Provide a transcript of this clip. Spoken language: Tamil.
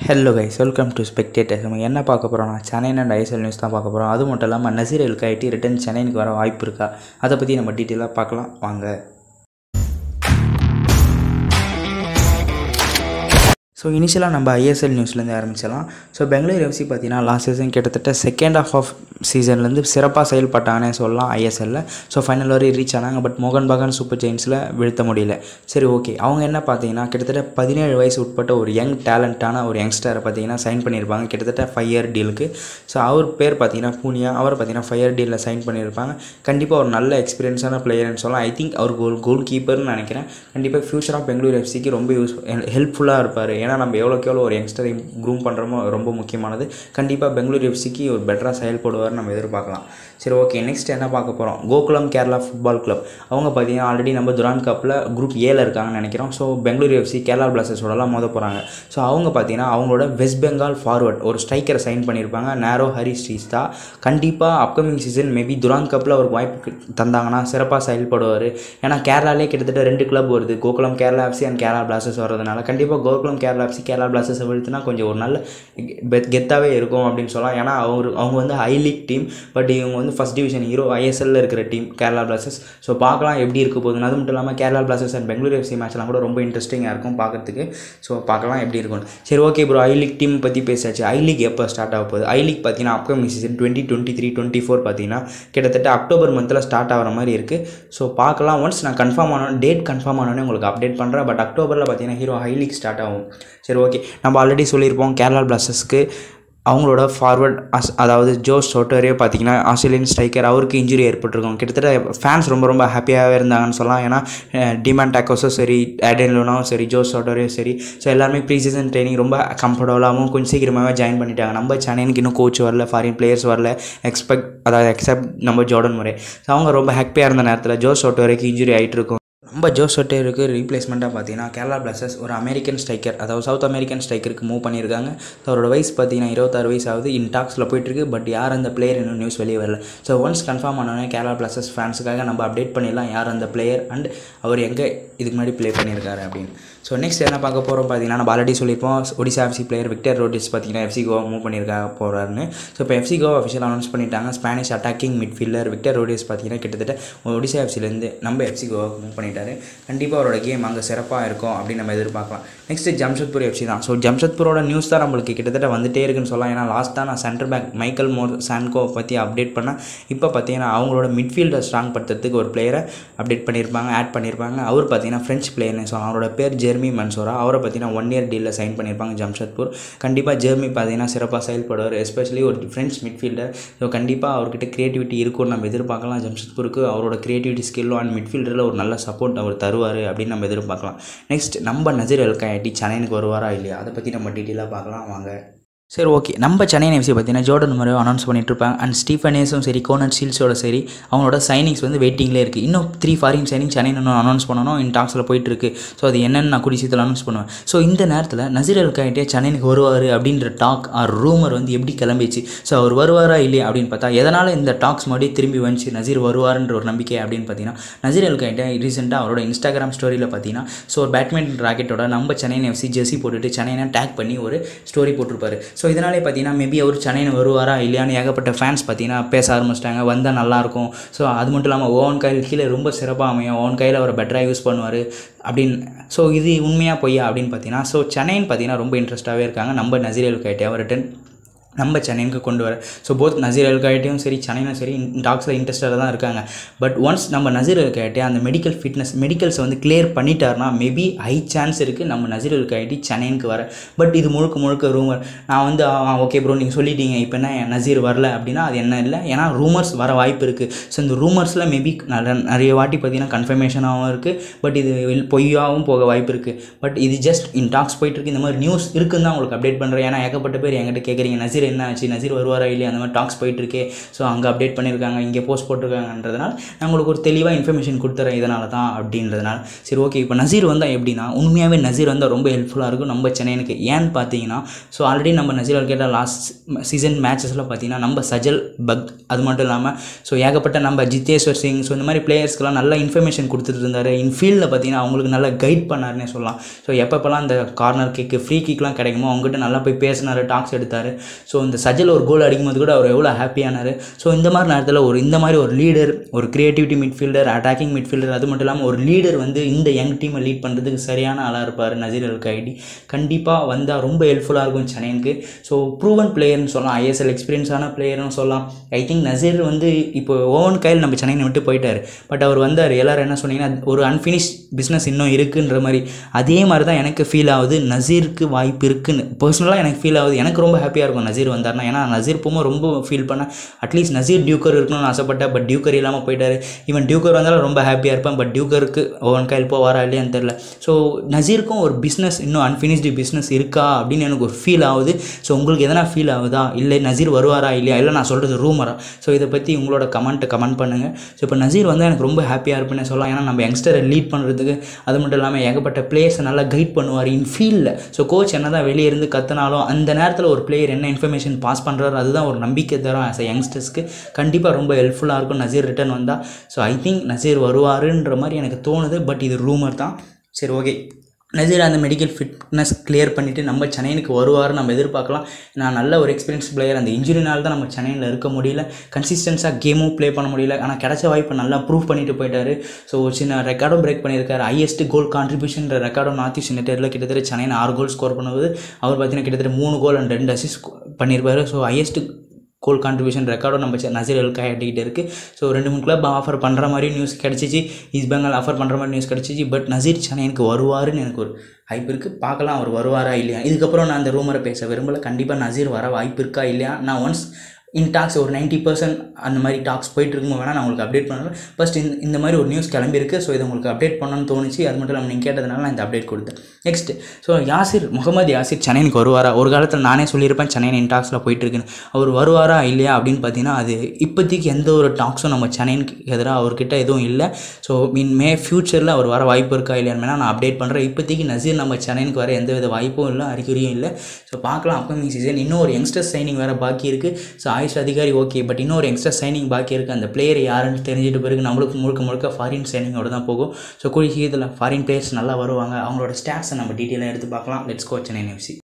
hello guys welcome to Spectator நம்ம என்ன பார்க்க போகிறோம்னா சென்னை அண்ட் ஐஎஸ்எல் நியூஸ் தான் பார்க்க போகிறோம் அது மட்டும் இல்லாமல் நசீர் எல் கைட்டி ரிட்டன் சென்னைக்கு வர வாய்ப்பு இருக்கா அதை பற்றி நம்ம டீட்டெயிலாக பார்க்கலாம் வாங்க ஸோ இனிஷியலாக நம்ம ஐஎஸ்எல் நியூஸ்லேருந்து ஆரம்பிச்சிடலாம் ஸோ பெங்களூர் எஃப்சி பார்த்தீங்கன்னா லாஸ்ட் சீசன் கிட்டத்தட்ட செகண்ட் ஆஃப் ஆஃப் சீசன்லேருந்து சிறப்பாக செயல்பட்டாங்கன்னே சொல்லலாம் ஐஎஸ்எல்லில் ஸோ ஃபைனல் வரையும் ரீச் ஆனாங்க பட் மோகன் பகான் சூப்பர் ஜெயின்ஸில் வீழ்த்த முடியல சரி ஓகே அவங்க என்ன பார்த்தீங்கன்னா கிட்டத்தட்ட பதினேழு வயசு உட்பட்ட ஒரு யங் டேலண்டான ஒரு யங்ஸ்டரை பார்த்தீங்கன்னா சைன் பண்ணியிருப்பாங்க கிட்டத்தட்ட ஃபைவ் இயர் டீலுக்கு ஸோ அவர் பேர் பார்த்தீங்கன்னா பூனியா அவர் பார்த்தீங்கன்னா ஃபைவ் இயர் டீலில் சைன் பண்ணியிருப்பாங்க கண்டிப்பாக ஒரு நல்ல எக்ஸ்பீரியன்ஸான பிளேயர்னு சொல்லலாம் ஐ திங்க் அவர் கோல் கோல் கீப்பர்னு நினைக்கிறேன் கண்டிப்பாக ஃபியூச்சர் ஆஃப் பெங்களூர் எஃப்சிக்கு ரொம்ப யூஸ் ஹெல்ப்ஃபுல்லாக இருப்பார் ஏன்னா நம்ம எவ்வளோக்கு எவ்வளோ ஒரு யங்ஸ்டரை க்ரூம் பண்ணுறோமோ ரொம்ப முக்கியமானது கண்டிப்பாக பெங்களூர் எஃப்சிக்கு ஒரு பெட்டராக செயல்படுவார் நம்ம எதிர்பார்க்கலாம் சரி ஓகே நெக்ஸ்ட் என்ன பார்க்க போகிறோம் கோகுலம் கேரளா ஃபுட்பால் கிளப் அவங்க பார்த்தீங்கன்னா ஆல்ரெடி நம்ம துரான் கப்பில் குரூப் ஏல இருக்காங்கன்னு நினைக்கிறோம் ஸோ பெங்களூர் எஃப்சி கேரளா பிளாஸ்டர்ஸோடலாம் மோத போகிறாங்க ஸோ அவங்க பார்த்தீங்கன்னா அவங்களோட வெஸ்ட் பெங்கால் ஃபார்வர்ட் ஒரு ஸ்ட்ரைக்கரை சைன் பண்ணியிருப்பாங்க நேரோ ஹரி ஸ்ரீஸ்தா கண்டிப்பாக அப்கமிங் சீசன் மேபி துரான் கப்பில் அவருக்கு வாய்ப்பு தந்தாங்கன்னா சிறப்பாக செயல்படுவார் ஏன்னா கேரளாலே கிட்டத்தட்ட ரெண்டு கிளப் வருது Gokulam Kerala FC and Kerala Blasters வரதுனால கண்டிப்பாக கோகுலம் கேரளா எஃப்சி கேரளா பிளாஸ்டர்ஸை வீழ்த்தினா கொஞ்சம் ஒரு நல்ல பெத் கெத்தாகவே இருக்கும் அப்படின்னு சொல்லலாம் ஏன்னா அவர் அவங்க வந்து ஹை லீக் டீம் பட் இவங்க வந்து ஃபஸ்ட் டிவிஷன் ஹீரோ ஐஎஸ்எல்ல இருக்கிற டீம் கேரளா பிளாஸ்டர்ஸ் ஸோ பார்க்கலாம் எப்படி இருக்க போகுதுன்னு அது மட்டும் இல்லாமல் Kerala Blasters and Bengaluru FC மேட்ச்லாம் கூட ரொம்ப இன்ட்ரெஸ்டிங்காக இருக்கும் பார்க்கறதுக்கு ஸோ பார்க்கலாம் எப்படி இருக்கும் சரி okay bro I league team பற்றி பேசாச்சு ஐ லீக் எப்போ ஸ்டார்ட் ஆக போகுது ஐ லீக் பார்த்தீங்கன்னா upcoming season twenty twenty three twenty four பார்த்தீங்கன்னா கிட்டத்தட்ட அக்டோபர் மந்தில் ஸ்டார்ட் ஆகிற மாதிரி இருக்குது ஸோ பார்க்கலாம் ஒன்ஸ் நான் கன்ஃபார்ம் ஆனோம் டேட் கன்ஃபார்ம் ஆனோடனே உங்களுக்கு அப்டேட் பண்ணுறேன் பட் அக்டோபரில் பார்த்தீங்கன்னா ஹீரோ ஹை லீக் ஸ்டார்ட் ஆகும் சரி ஓகே நம்ம ஆல்ரெடி சொல்லியிருப்போம் கேரளா பிளாஸ்டர்ஸ்க்கு அவங்களோட ஃபார்வர்ட் அஸ் அதாவது ஜோஸ் சோட்டோரே பார்த்தீங்கன்னா ஆஸ்திரேலியன் ஸ்ட்ரைக்கர் அவருக்கு இன்ஜுரி ஏற்பட்டிருக்கும் கிட்டத்தட்ட ஃபேன்ஸ் ரொம்ப ரொம்ப ஹாப்பியாகவே இருந்தாங்கன்னு சொல்லலாம் ஏன்னா டிமாண்ட் டாக்கோஸும் சரி ஆடன் லோனாவும் சரி ஜோஸ் சோட்டோரையும் சரி ஸோ எல்லாருமே ப்ரீ சீசன் ட்ரைனிங் ரொம்ப கம்ஃபர்டபுளாகவும் கொஞ்சம் சீக்கிரமாகவே ஜாயின் பண்ணிட்டாங்க நம்ம சென்னைக்கு இன்னும் கோச் வரல ஃபாரின் பிளேயர்ஸ் வரல எக்ஸ்பெக்ட் அதாவது எக்ஸப்ட் நம்ம ஜோர்டன் முறை ஸோ அவங்க ரொம்ப ஹாப்பியாக இருந்த நேரத்தில் ஜோஸ் சோட்டோரைக்கு இன்ஜுரி ஆகிட்டு இருக்கும் நம்ம ஜோஸ் சொட்டேருக்கு ரீப்ளேஸ்மெண்ட்டாக பார்த்தீங்கன்னா கேரளா பிளாஸ்டர்ஸ் ஒரு அமெரிக்கன் ஸ்ட்ரைக்கர் அதாவது சவுத் அமெரிக்கன் ஸ்ட்ரைக்கருக்கு மூவ் பண்ணியிருக்காங்க ஸோ அவரோட வயசு பார்த்தீங்கன்னா இருபத்தாறு வயசு ஆகுது இன் டாக்ஸில் போயிட்டுருக்கு பட் யார் அந்த பிளேயர் இன்னும் நியூஸ் வெளியே வரல ஸோ ஒன்ஸ் கன்ஃபார்ம் ஆனோடனே கேரளா பிளாஸ்டர்ஸ் ஃபேன்ஸுக்காக நம்ம அப்டேட் பண்ணிடலாம் யார் அந்த பிளேயர் அண்ட் அவர் எங்கே இதுக்கு முன்னாடி ப்ளே பண்ணியிருக்காரு அப்படின்னு ஸோ நெக்ஸ்ட் என்ன பார்க்க போகிறோம் பார்த்தீங்கன்னா நம்ம ஆல்ரெடி சொல்லியிருப்போம் Odisha FC player Victor Rodriguez பார்த்தீங்கன்னா எஃப்சி கோவா மூவ் பண்ணியிருக்காங்க போகிறாருன்னு ஸோ இப்போ எஃப்சி கோவா அஃபிஷியல் அனௌன்ஸ் பண்ணிட்டாங்க Spanish attacking midfielder Victor Rodriguez பார்த்தீங்கன்னா கிட்டத்தட்ட ஒடிசா எஃப்சிலேருந்து நம்ம எஃப்சி கோவாவுக்கு மூவ் பண்ணிட்டாரு கண்டிப்பாக அவரோட கேம் அங்கே சிறப்பாக இருக்கும் அப்படின்னு நம்ம எதிர்பார்க்கலாம் நெக்ஸ்ட்டு ஜம்ஷத்பூர் எஃப்சி தான் ஸோ ஜம்ஷத்பூரோட நியூஸ் தான் நம்மளுக்கு கிட்டத்தட்ட வந்துட்டே இருக்குன்னு சொல்லலாம் ஏன்னா லாஸ்ட்டாக நான் சென்டர் பேக் மைக்கேல் மோர் சான்கோ பற்றி அப்டேட் பண்ணேன் இப்போ பார்த்தீங்கன்னா அவங்களோட மிட்ஃபீல்டை ஸ்ட்ராங் படுத்துறதுக்கு ஒரு பிளேயரை அப்டேட் பண்ணியிருப்பாங்க ஆட் பண்ணியிருப்பாங்க அவர் பார்த்தீங்கன்னா ஃப்ரெஞ்ச் பிளேயர்னு சொல்லலாம் அவரோட பேர் ஜெர்மி மன்சோரா அவரை பார்த்தீங்கன்னா ஒன் இயர் டீலில் சைன் பண்ணியிருப்பாங்க ஜம்ஷத்பூர் கண்டிப்பாக ஜெர்மி பார்த்தீங்கன்னா சிறப்பாக செயல்படுவார் எஸ்பெஷலி ஒரு ஃப்ரெண்ட்ஸ் மிட்ஃபீல்டர் ஸோ கண்டிப்பாக அவர்கிட்ட க்ரியேட்டிவிட்டி இருக்கும்னு நம்ம எதிர்பார்க்கலாம் ஜம்ஷத்பூருக்கு அவரோட க்ரியேட்டிவிட்டி ஸ்கில்லும் அண்ட் மிட்ஃபீல்டரில் ஒரு நல்ல சப்போர்ட் அவர் தருவார் அப்படின்னு நம்ம எதிர்பார்க்கலாம் நெக்ஸ்ட் நம்ம நஜீர் எல்காயட்டி சென்னைக்கு வருவாரா இல்லையா அதை பற்றி நம்ம டீட்டெயிலாக பார்க்கலாம் வாங்க சரி ஓகே நம்ம சென்னை எஃப்சி பார்த்தீங்கன்னா ஜோர்டன் முறையோ அனௌன்ஸ் பண்ணிட்டு இருப்பாங்க அண்ட் ஸ்டீஃபனேஸும் சரி கோனன் ஷீல்ஸோட சரி அவங்களோட சைனிங்ஸ் வந்து வெயிட்டிங்லேயே இருக்குது இன்னும் த்ரீ ஃபாரின் சைனிங் சென்னை இன்னும் அனௌன்ஸ் பண்ணணும் இன் டாக்ஸில் போயிட்டு இருக்கு ஸோ அது என்னென்னு நான் கூடிய சீக்கிரம் அனௌன்ஸ் பண்ணுவேன் ஸோ இந்த நேரத்தில் நசீர் அல்காயிட்டே சென்னைக்கு வருவார் அப்படின்ற டாக் ஆர் ரூமர் வந்து எப்படி கிளம்பிச்சு ஸோ அவர் வருவாரா இல்லையா அப்படின்னு பார்த்தா எதனால் இந்த டாக்ஸ் மறுபடியும் திரும்பி வந்துச்சு நசீர் வருவார்ன்ற ஒரு நம்பிக்கை அப்படின்னு பார்த்தீங்கன்னா நசீர் அல்காயிட்டே ரீசெண்டாக அவரோட இன்ஸ்டாகிராம் ஸ்டோரியில் பார்த்தீங்கன்னா ஸோ ஒரு பேட்மிண்டன் ராக்கெட்டோட நம்ம சென்னை எஃப்சி ஜெர்சி போட்டுட்டு சென்னையை டேக் பண்ணி ஒரு ஸ்டோரி போட்டிருப்பாரு ஸோ இதனாலே பார்த்தீங்கன்னா மேபி அவர் சென்னையில் வருவாரா இல்லையான்னு ஏகப்பட்ட ஃபேன்ஸ் பார்த்தீங்கன்னா பேச ஆரம்பிச்சிட்டாங்க வந்தால் நல்லாயிருக்கும் ஸோ அது மட்டும் இல்லாமல் ஓவன் கையில் கீழே ரொம்ப சிறப்பாக அமையும் ஓவன் கையில் அவர் பெட்டராக யூஸ் பண்ணுவார் அப்படின்னு ஸோ இது உண்மையாக பொய்யா அப்படின்னு பார்த்தீங்கன்னா ஸோ சென்னைன்னு பார்த்தீங்கன்னா ரொம்ப இன்ட்ரெஸ்ட்டாகவே இருக்காங்க நம்ம நசீர் கைட்டே அவர் ரிட்டன் நம்ம சென்னைக்கு கொண்டு வர ஸோ போத் நசீர் அல்காயிட்டையும் சரி சென்னையும் சரி டாக்ஸில் இன்ட்ரெஸ்டாக தான் இருக்காங்க பட் ஒன்ஸ் நம்ம நசீர் அல்காயிட்டே அந்த மெடிக்கல் ஃபிட்னஸ் மெடிக்கல்ஸை வந்து கிளியர் பண்ணிட்டார்னா மேபி ஹை சான்ஸ் இருக்குது நம்ம நசீர் அல்காயிட்டி சென்னைக்கு வர பட் இது முழுக்க முழுக்க ரூமர் நான் வந்து ஓகே ப்ரோ நீங்கள் சொல்லிட்டீங்க இப்போ என்ன நசீர் வரல அப்படின்னா அது என்ன இல்லை ஏன்னா ரூமர்ஸ் வர வாய்ப்பு இருக்குது ஸோ இந்த ரூமர்ஸில் மேபி நிறைய வாட்டி பார்த்தீங்கன்னா கன்ஃபர்மேஷனாகவும் இருக்குது பட் இது பொய்யாகவும் போக வாய்ப்பு இருக்குது பட் இது ஜஸ்ட் இன் டாக்ஸ் போயிட்டு இருக்கு இந்த மாதிரி நியூஸ் இருக்குன்னு தான் உங்களுக்கு அப்டேட் பண்ணுறேன் ஏன்னா ஏகப்பட்ட பேர் என்கிட்ட கேட்குறீங்க நசீர் நசீர் என்ன ஆச்சு நசீர் வருவாரா இல்லையா அந்த மாதிரி டாக்ஸ் போயிட்டு இருக்கே ஸோ அங்கே அப்டேட் பண்ணியிருக்காங்க இங்கே போஸ்ட் போட்டிருக்காங்கன்றதுனால நான் உங்களுக்கு ஒரு தெளிவாக இன்ஃபர்மேஷன் கொடுத்துறேன் இதனால தான் அப்படின்றதுனால சரி ஓகே இப்போ நசீர் வந்தால் எப்படின்னா உண்மையாகவே நசீர் வந்தால் ரொம்ப ஹெல்ப்ஃபுல்லாக இருக்கும் நம்ம சென்னையனுக்கு ஏன்னு பார்த்தீங்கன்னா ஸோ ஆல்ரெடி நம்ம நசீர் கேட்ட லாஸ்ட் சீசன் மேட்சஸில் பார்த்தீங்கன்னா நம்ம சஜல் பக் அது மட்டும் இல்லாமல் ஸோ ஏகப்பட்ட நம்ம ஜித்தேஸ்வர் சிங் ஸோ இந்த மாதிரி பிளேயர்ஸ்க்கெலாம் நல்ல இன்ஃபர்மேஷன் கொடுத்துட்டு இருந்தார் இன்ஃபீல்டில் பார்த்தீங்கன்னா அவங்களுக்கு நல்லா கைட் பண்ணாருன்னே சொல்லலாம் ஸோ எப்பப்பெல்லாம் அந்த கார்னர் கிக்கு ஃப்ரீ கிக்லாம் கிடைக்குமோ அவங்ககிட்ட நல்லா போய் பேசினார் டாக்ஸ் எடுத்தார் ஸோ இந்த சஜல் ஒரு கோல் அடிக்கும்போது கூட அவர் எவ்வளோ ஹாப்பியானார் ஸோ இந்த மாதிரி நேரத்தில் ஒரு இந்த மாதிரி ஒரு லீடர் ஒரு கிரியேட்டிவிட்டி மிட்ஃபீல்டர் அட்டாக்கிங் மிட்ஃபீல்டர் அது மட்டும் இல்லாமல் ஒரு லீடர் வந்து இந்த யங் டீமை லீட் பண்ணுறதுக்கு சரியான ஆளாக இருப்பார் நசீர் அல் கைடி கண்டிப்பாக வந்தால் ரொம்ப ஹெல்ப்ஃபுல்லாக இருக்கும் சென்னைக்கு ஸோ ப்ரூவன் பிளேயர்னு சொல்லலாம் ஐஎஸ்எல் எக்ஸ்பீரியன்ஸான பிளேயர்னு சொல்லலாம் ஐ திங்க் நசீர் வந்து இப்போ ஓவன் கையில் நம்ம சென்னையை விட்டு போயிட்டார் பட் அவர் வந்தார் எல்லாரும் என்ன சொன்னீங்கன்னா ஒரு அன்ஃபினிஷ் பிஸ்னஸ் இன்னும் இருக்குன்ற மாதிரி அதே மாதிரி தான் எனக்கு ஃபீல் ஆகுது நசீருக்கு வாய்ப்பு இருக்குன்னு பர்சனலாக எனக்கு ஃபீல் ஆகுது எனக்கு ரொம்ப ஹாப்பியாக இருக்கும் நசீர் வந்தார்னா ஏன்னா நசீர் போகும்போது ரொம்ப ஃபீல் பண்ணேன் அட்லீஸ்ட் நசீர் டியூக்கர் இருக்கணும்னு ஆசைப்பட்டேன் பட் டியூக்கர் இல்லாமல் போயிட்டார் ஈவன் டியூக்கர் வந்தாலும் ரொம்ப ஹாப்பியாக இருப்பேன் பட் டியூக்கருக்கு ஓவன் கையில் போவாரா இல்லையான்னு தெரில ஸோ நசீருக்கும் ஒரு பிஸ்னஸ் இன்னும் அன்ஃபினிஷ்டு பிஸ்னஸ் இருக்கா அப்படின்னு எனக்கு ஒரு ஃபீல் ஆகுது ஸோ உங்களுக்கு எதனா ஃபீல் ஆகுதா இல்லை நசீர் வருவாரா இல்லையா இல்லை நான் சொல்கிறது ரூமரா ஸோ இதை பற்றி உங்களோட கமெண்ட்டை கமெண்ட் பண்ணுங்கள் ஸோ இப்போ நசீர் வந்தால் எனக்கு ரொம்ப ஹாப்பியாக இருப்பேன்னு சொல்லலாம் ஏன்னா நம்ம யங்ஸ்டரை லீட் பண்ணுறதுக்கு அது மட்டும் இல்லாமல் ஏகப்பட்ட பிளேயர்ஸை நல்லா கைட் பண்ணுவார் இன் ஃபீல்டில் ஸோ கோச் என்ன தான் வெளியே இருந்து கற்றுனாலும் அந்த நேரத்தில் ஒரு பிளேயர் என்ன இன்ஃபர்மேஷன் பாஸ் பண்ணுறாரு அதுதான் ஒரு நம்பிக்கை தரும் ஆஸ் அ யங்ஸ்டர்ஸ்க்கு கண்டிப்பாக ரொம்ப ஹெல்ப்ஃபுல்லாக இருக்கும் நசீர் ரிட்டர்ன் வந்தால் ஸோ ஐ திங்க் நசீர் வருவாருன்ற மாதிரி எனக்கு தோணுது பட் இது ரூமர் தான் சரி ஓகே நசீர் அந்த மெடிக்கல் ஃபிட்னஸ் கிளியர் பண்ணிவிட்டு நம்ம சென்னைக்கு வருவார் நம்ம எதிர்பார்க்கலாம் நான் நல்ல ஒரு எக்ஸ்பீரியன்ஸ் பிளேயர் அந்த இன்ஜுரினால தான் நம்ம சென்னையில் இருக்க முடியல கன்சிஸ்டன்ஸாக கேமும் ப்ளே பண்ண முடியல ஆனால் கிடைச்ச வாய்ப்பை நல்லா ப்ரூவ் பண்ணிட்டு போயிட்டாரு ஸோ ஒரு சின்ன ரெக்கார்டும் பிரேக் பண்ணியிருக்காரு ஹையஸ்ட் கோல் கான்ட்ரிபியூஷன் ரெக்கார்டும் நார்த் ஈஸ்ட் யுனைடெடில் கிட்டத்தட்ட சென்னையில் ஆறு கோல் ஸ்கோர் பண்ணுவது அவர் பார்த்தீங்கன்னா கிட்டத்தட்ட மூணு கோல் அண்ட் ரெண்டு அசிஸ்ட் பண்ணியிருப்பாரு ஸோ ஹையஸ்ட் கோல் கான்ட்ரிபியூஷன் ரெக்கார்டும் நம்ம செ- நசீர் அல் காட்டிக்கிட்டு இருக்குது ஸோ ரெண்டு மூணு கிளப் ஆஃபர் பண்ணுற மாதிரி நியூஸ் கிடச்சிச்சு ஈஸ்ட் பெங்கால் ஆஃபர் பண்ணுற மாதிரி நியூஸ் கிடச்சிச்சு பட் நசீர் சென்னை எனக்கு வருவாருன்னு எனக்கு ஒரு ஹைப் இருக்குது பார்க்கலாம் அவர் வருவாரா இல்லையா இதுக்கப்புறம் நான் அந்த ரூமரை பேச விரும்பல கண்டிப்பாக நசீர் வர வாய்ப்பு இருக்கா இல்லையா நான் ஒன்ஸ் இன் டாக்ஸ் ஒரு 90% பர்சன்ட் அந்த மாதிரி டாக்ஸ் போயிட்டு இருக்கும்போது வேணால் நான் உங்களுக்கு அப்டேட் பண்ணுறேன் ஃபஸ்ட் இந்த இந்த மாதிரி ஒரு நியூஸ் கிளம்பியிருக்கு ஸோ இதை உங்களுக்கு அப்டேட் பண்ணணும்னு தோணுச்சு அது மட்டும் இல்லாமல் நீங்கள் கேட்டதுனால நான் இந்த அப்டேட் கொடுத்தேன் நெக்ஸ்ட் ஸோ யாசிர் முகமது யாசிர் சென்னைக்கு வருவாரா ஒரு காலத்தில் நானே சொல்லியிருப்பேன் சென்னை இன் டாக்ஸில் போயிட்டு இருக்குன்னு அவர் வருவாரா இல்லையா அப்படின்னு பார்த்தீங்கன்னா அது இப்போதைக்கு எந்த ஒரு டாக்ஸும் நம்ம சென்னைக்கு எதிராக அவர்கிட்ட எதுவும் இல்லை ஸோ மீன் மே ஃப்யூச்சரில் அவர் வர வாய்ப்பு இருக்கா இல்லையான்னு வேணா நான் அப்டேட் பண்ணுறேன் இப்போதைக்கு நசீர் நம்ம சென்னைக்கு வர எந்த வித வாய்ப்பும் இல்லை அறிகுறியும் இல்லை ஸோ பார்க்கலாம் அப்கமிங் சீசன் இன்னும் ஒரு யங்ஸ்டர் சைனிங் வேறு பாக்கி இருக்குது so Ayush Adhikari okay but இன்னொரு யங்ஸ்டர் சைனிங் பாக்கி இருக்குது அந்த பிளேயர் யாருன்னு தெரிஞ்சிட்டு பிறகு நம்மளுக்கு முழுக்க முழுக்க ஃபாரின் சைனிங்கோட தான் போகும் ஸோ கூடிய சீக்கிரத்தில் ஃபாரின் பிளேயர்ஸ் நல்லா வருவாங்க அவங்களோட ஸ்டாட்ஸை நம்ம டீட்டெயிலாக எடுத்து பார்க்கலாம் லெட்ஸ் கோ சென்னை எஃப்சி